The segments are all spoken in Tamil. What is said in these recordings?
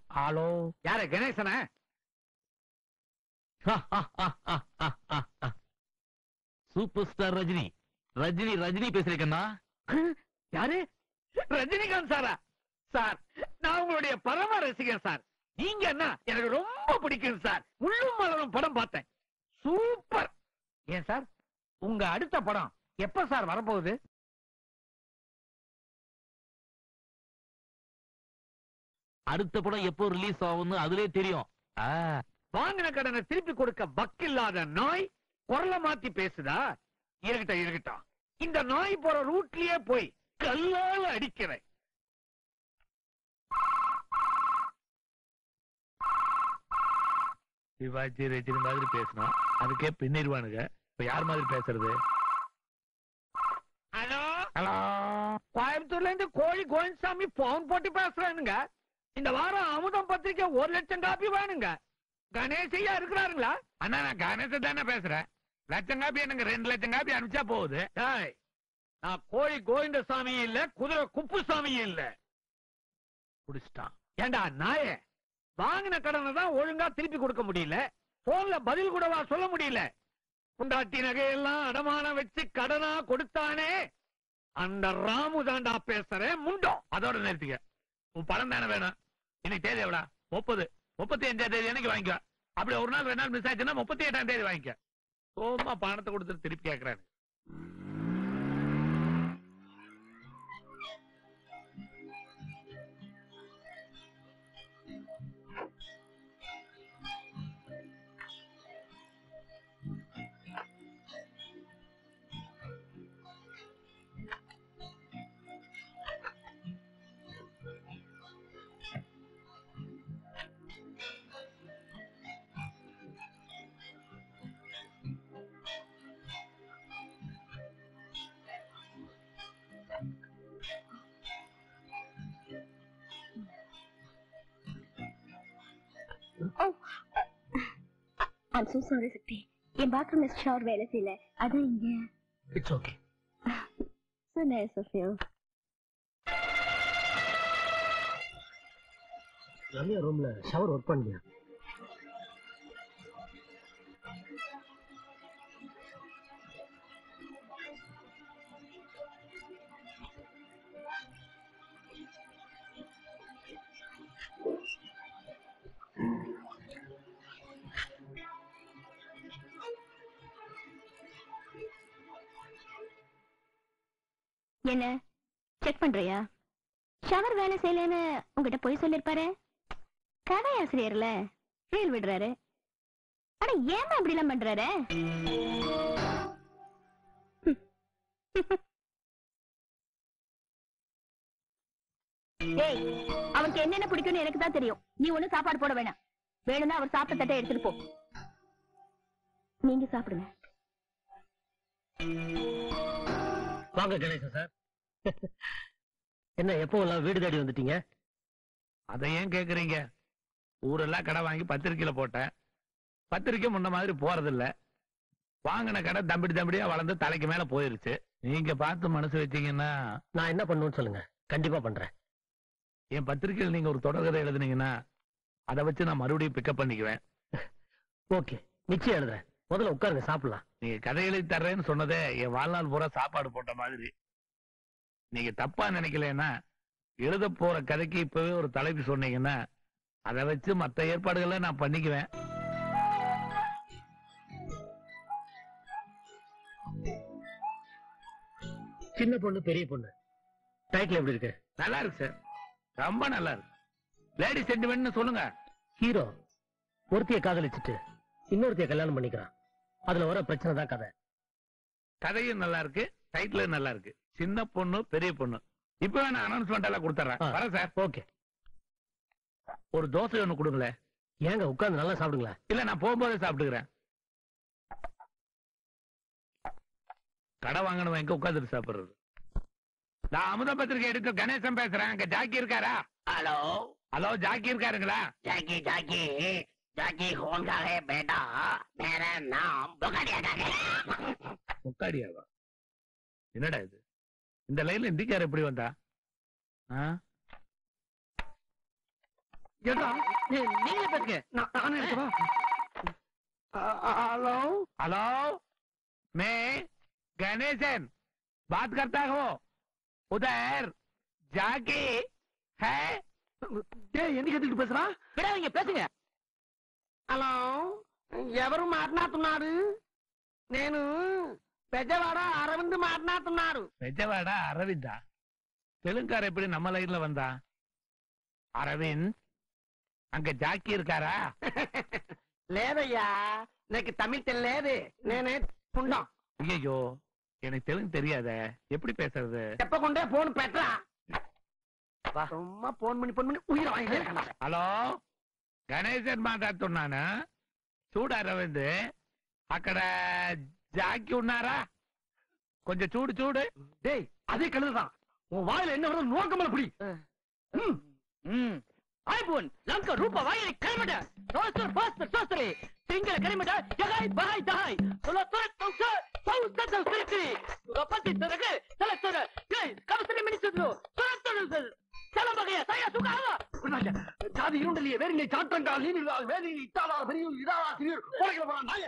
ஹலோ யாரு கணேசனா சூப்பர் ஸ்டார் ரஜினி ரஜினி ரஜினி பேசுறேக்கண்ணா யாரு ரஜினிகாந்த் சாரா சார் நான் உங்களுடைய பரம ரசிகன் சார் நீங்க என்ன எனக்கு ரொம்ப பிடிக்கும் சார் முள்ளும் மலரும் படம் பார்த்தேன் சூப்பர் ஏன் சார் உங்க அடுத்த படம் எப்ப சார் வரப்போகுது அடுத்த படம் எப்போ ரிலீஸ் ஆகும்னு அதுலயே தெரியும் ஆ, வாங்கின கடனை திருப்பி கொடுக்க வக்கில்லாத நாய் குரலை மாத்தி பேசுதா இருக்கட்டும் இருக்கட்டும் இந்த நாய் போற ரூட்லயே போய் கல்லால அடிக்கிறேன் சிவாஜி ரஜினி மாதிரி பேசணும் அதுக்கே பின்னிடுவானுங்க இப்ப யார் மாதிரி பேசுறது ஹலோ ஹலோ கோயம்புத்தூர்ல இருந்து கோழி கோவிந்தசாமி போன் போட்டு பேசுறானுங்க இந்த வாரம் அமுதம் பத்திரிக்கை ஒரு லட்சம் காப்பி வேணுங்க கணேசையா இருக்கிறாருங்களா அண்ணா நான் கணேச தானே பேசுறேன் லட்சம் காப்பி எனக்கு ரெண்டு லட்சம் காப்பி அனுப்பிச்சா போகுது டேய், நான் கோழி கோவிந்தசாமி இல்ல குதிரை குப்புசாமி இல்ல புடிச்சிட்டான் ஏண்டா நாயே வாங்கின கடனை தான் ஒழுங்கா திருப்பி கொடுக்க முடியல போன்ல பதில் கூடவா சொல்ல முடியல புண்டாட்டி நகையெல்லாம் அடமானம் வச்சு கடனா கொடுத்தானே அந்த ராமு தாண்டா பேசுறேன் முண்டம் அதோட நிறுத்திக்க உன் பணம் தானே வேணும் இன்னைக்கு தேதி எவ்வளோ முப்பது முப்பத்தி அஞ்சாம் தேதி அன்னைக்கு வாங்கிக்கோ அப்படி ஒரு நாள் ரெண்டு நாள் மிஸ் ஆச்சுன்னா முப்பத்தி எட்டாம் தேதி வாங்கிக்க சும்மா பணத்தை கொடுத்துட்டு திருப்பி கேட்கறாரு ஐம் so sorry சக்தி என் பாத்ரூம்ல ஷவர் வேலை செய்யல அதான் இங்க it's okay so nice of you Ramya ரூம்ல ஷவர் ஒர்க் பண்ணியா என்ன செக் பண்றியா ஷவர் வேலை செய்யலன்னு உங்ககிட்ட போய் சொல்லிருப்பாரு கதை ஆசிரியர்ல ரீல் விடுறாரு ஆனா ஏன் அப்படி எல்லாம் பண்றாரு ஏய் அவனுக்கு என்னென்ன பிடிக்கும்னு எனக்கு தான் தெரியும் நீ ஒண்ணும் சாப்பாடு போட வேணாம் வேணும்னா அவர் சாப்பிட்ட தட்டை எடுத்துட்டு போ நீங்க சாப்பிடுங்க வாங்க கணேசன் சார் என்ன எப்போ எல்லாம் வீடு தேடி வந்துட்டீங்க அதை ஏன் கேக்குறீங்க ஊரெல்லாம் கடை வாங்கி பத்திரிக்கையில போட்டேன் பத்திரிக்கை முன்ன மாதிரி போறதில்ல வாங்கின கடை தம்பிடி தம்பிடியா வளர்ந்து தலைக்கு மேல போயிருச்சு நீங்க பார்த்து மனசு வச்சீங்கன்னா நான் என்ன பண்ணுவேன்னு சொல்லுங்க கண்டிப்பா பண்றேன் என் பத்திரிக்கையில் நீங்க ஒரு தொடர்கதை எழுதுனீங்கன்னா அதை வச்சு நான் மறுபடியும் பிக்கப் பண்ணிக்குவேன் ஓகே நிச்சயம் எழுதுறேன் முதல்ல உட்காருங்க சாப்பிடலாம் நீங்க கதை எழுதி தர்றேன்னு சொன்னதே என் வாழ்நாள் பூரா சாப்பாடு போட்ட மாதிரி நீங்க தப்பா நினைக்கலன்னா எழுத போற கதைக்கு இப்பவே ஒரு தலைப்பு சொன்னீங்கன்னா அதை வச்சு மத்த ஏற்பாடுகளை நான் பண்ணிக்குவேன் சின்ன பொண்ணு பெரிய பொண்ணு டைட்டில் எப்படி இருக்கு நல்லா இருக்கு சார் ரொம்ப நல்லா இருக்கு லேடி சென்டிமெண்ட்னு சொல்லுங்க ஹீரோ ஒருத்திய காதலிச்சுட்டு இன்னொருத்திய கல்யாணம் பண்ணிக்கிறான் அதுல வர பிரச்சனை தான் கதை கதையும் நல்லா இருக்கு டைட்டிலும் நல்லா இருக்கு சின்ன பொண்ணு பெரிய பொண்ணு இப்ப நான் அனௌன்ஸ்மெண்ட் எல்லாம் கொடுத்துறேன் ஆ. வரேன் சார் ஓகே ஒரு தோசை ஒண்ணு கொடுங்களேன் ஏங்க உட்கார்ந்து நல்லா சாப்பிடுங்களேன் இல்ல நான் போகும்போதே சாப்பிட்டுக்கிறேன் கடை வாங்கணும் எங்க உட்காந்துட்டு சாப்பிடுறது நான் அமுத பத்திரிகை எடுத்து கணேசன் பேசுறேன் அங்க ஜாக்கி இருக்காரா ஹலோ ஹலோ ஜாக்கி இருக்காருங்களா जाकी जाकी जाकी कौन का है बेटा मेरा नाम बुखारिया का है முக்காடியாவா என்னடா இது இந்த லைன்ல இந்திக்கார எப்படி வந்தா ஆ? ஏடா நீ- நீங்களே பேசுங்க நான் நானே எடுக்கவா ஹலோ हेलो मैं गणेशन बात करता हूँ उधर जाके है டேய் ఎందుకు ఎదురు பேசுறா விடாதீங்க பேசுங்க హలో ఎవరు మాట్లాడుతున్నారు నేను పెద్దవాడ అరవింద్ మాట్లాడుతున్నారు பெஜவாடா அரவிந்தா தெலுங்கார எப்படி நம்ம லைன்ல வந்தா அரவிந்த் அங்க ஜாக்கி இருக்காரா లేదయ్యా నాకు తమిళ్ తెలియదు నేనే పుండం ஐயோ எனக்கு தெலுங்கு தெரியாதே எப்படி பேசுறது చెప్పకుండే ఫోన్ పెట్టరా சும்மா போன் பண்ணி போன் பண்ணி உயிரை வாங்கிட்டே இருக்கான்டா. హలో గణేశన్ మాట్లాడుతున్నాను చూడు అరవింద్ అక్కడ జాకి ఉన్నారా కొంచెం చూడు చూడు டேய் அதே கழுதுதான் உன் வாயில என்ன வருது நோக்கமல புடி ம் ஐபோன் லங்க ரூப வாயில கல்மட ரோஸ்டர் பாஸ்டர் சோஸ்டரி சிங்கள கரிமட ஜகாய் பாய் தாய் சொல்ல தர தொங்க சௌஸ்த சௌஸ்திரி ரப்பத்தி தரக தல தர ஏய் கவசரி மினிசுது சுரத்தது சல பகைய சய சுகாவா ஜாதி இருண்டலிய வேறிலே சாட்டங்கா நீனி வேதி இத்தாலா பெரிய இதாலா சிறிய போறீங்க போறா நாயே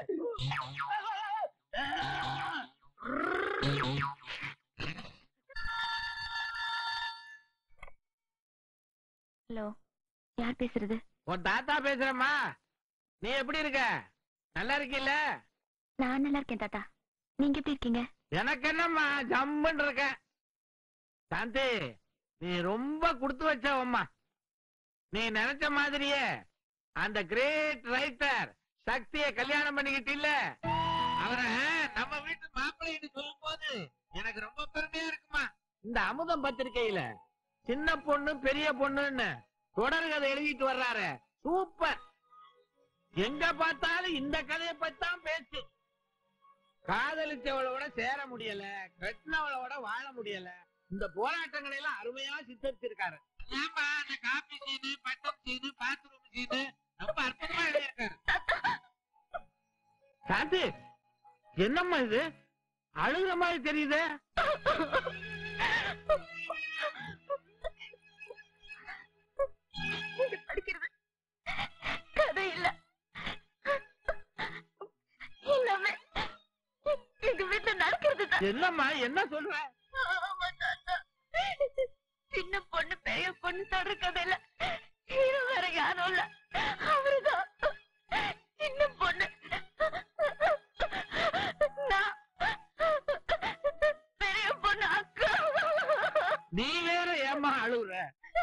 ஹலோ யார் பேசுறது உன் தாத்தா பேசுறம்மா நீ எப்படி இருக்க நல்லா இருக்கீல்ல நான் நல்லா இருக்கேன் தாத்தா நீங்க எப்படி இருக்கீங்க எனக்கு என்னம்மா ஜம்முன்னு இருக்க சாந்தி நீ ரொம்ப கொடுத்து வச்சவம்மா நீ நினைச்ச மாதிரியே அந்த கிரேட் ரைட்டர் சக்திய கல்யாணம் பண்ணிக்கிட்டு இல்ல அவரை நம்ம வீட்டு மாப்பிள்ளைன்னு சொல்லும் போது எனக்கு ரொம்ப பெருமையா இருக்குமா இந்த அமுதம் பத்திரிக்கையில சின்ன பொண்ணு பெரிய பொண்ணுன்னு தொடர்கதை எழுதிட்டு வர்றாரு சூப்பர் எங்க பார்த்தாலும் இந்த கதையை பத்தி தான் பேச்சு காதலிச்சவளோட சேர முடியல கட்டினவளோட வாழ முடியல இந்த போராட்டங்களை எல்லாம் அருமையா சித்தரிச்சிருக்காரு ஏன்பா அந்த காபி சீனு பட்டம் சீனு பாத்ரூம் சீனு ரொம்ப அற்புதமா எழுதியிருக்காரு சாந்தி என்னம்மா இது அழுகுற மாதிரி தெரியுது இது படிக்கிறது கதை இல்ல எல்லாமே எங்க வீட்டுல நடக்கிறது தான் என்னம்மா என்ன சொல்ற ஆமா தாத்தா. சின்ன பொண்ணு பெரிய பொண்ணு சொல்ற கதையில ஹீரோ வேற யாரும் இல்ல அவருதான் சின்ன பொண்ணு நான் பெரிய பொண்ணு அக்கா நீ வேற ஏம்மா அழுகுற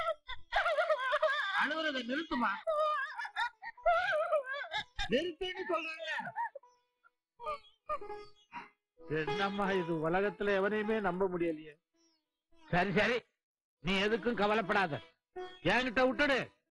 அழுகுறத நிறுத்துமா நிறுத்தின்னு சொல்றேன்ல என்னம்மா இது உலகத்துல எவனையுமே நம்ப முடியலையே சரி சரி நீ எதுக்கும் கவலைப்படாத என்கிட்ட விட்டுடு